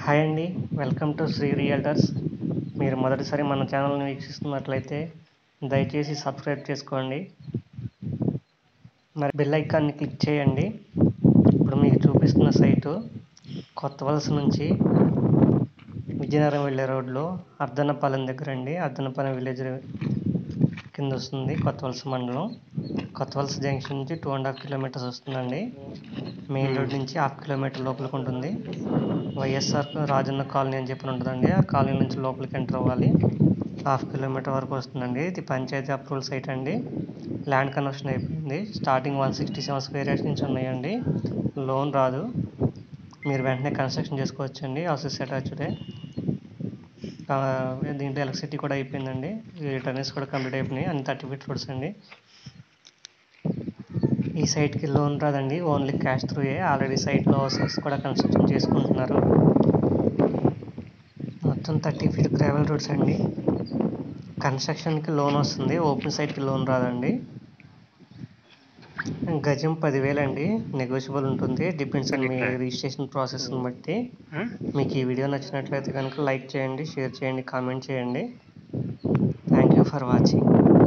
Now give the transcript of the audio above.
hi అండి welcome to Shri realtors మీరు మొదటిసారి మన ఛానల్ని వీక్షిస్తున్నట్లయితే దయచేసి సబ్స్క్రైబ్ చేసుకోండి మరి బెల్ ఐకాన్ని క్లిక్ చేయండి ఇప్పుడు మీకు చూపిస్తున్న సైటు కొత్త వలస నుంచి విజయనగరం వెళ్ళే రోడ్లో అర్ధనపాలెం దగ్గర అండి అర్ధనపాలెం విలేజ్ కింద వస్తుంది కొత్త వలస మండలం కొత్త వలస జంక్షన్ నుంచి టూ అండ్ హాఫ్ కిలోమీటర్స్ వస్తుందండి మెయిన్ రోడ్ నుంచి హాఫ్ కిలోమీటర్ లోపలికి ఉంటుంది వైఎస్ఆర్ రాజన్న కాలనీ అని చెప్పి ఉంటుందండి ఆ కాలనీ నుంచి లోపలికి ఎంటర్ అవ్వాలి హాఫ్ కిలోమీటర్ వరకు వస్తుందండి ఇది పంచాయతీ అప్రూవల్ సైట్ అండి ల్యాండ్ కన్వర్షన్ అయిపోయింది starting one sixty seven square yards నుంచి ఉన్నాయండి లోన్ రాదు మీరు వెంటనే కన్స్ట్రక్షన్ చేసుకోవచ్చండి హౌసెస్ అటాచ్డే దీంట్లో ఎలక్ట్రిసిటీ కూడా అయిపోయిందండి రిటర్న్స్ కూడా కంప్లీట్ అయిపోయినాయి అన్ని థర్టీ ఫీట్ రోడ్స్ అండి ఈ సైట్కి లోన్ రాదండి ఓన్లీ క్యాష్ త్రూయే ఆల్రెడీ సైట్లో హౌసెస్ కూడా కన్స్ట్రక్షన్ చేసుకుంటున్నారు మొత్తం థర్టీ ఫీట్ గ్రావెల్ రోడ్స్ అండి కన్స్ట్రక్షన్కి లోన్ వస్తుంది ఓపెన్ సైట్కి లోన్ రాదండి గజం పదివేలు అండి నెగోషియబుల్ ఉంటుంది డిపెండ్స్ ఆన్ మీ రిజిస్ట్రేషన్ ప్రాసెస్ని బట్టి మీకు ఈ వీడియో నచ్చినట్లయితే కనుక లైక్ చేయండి షేర్ చేయండి కామెంట్ చేయండి థ్యాంక్ యూ ఫర్ వాచింగ్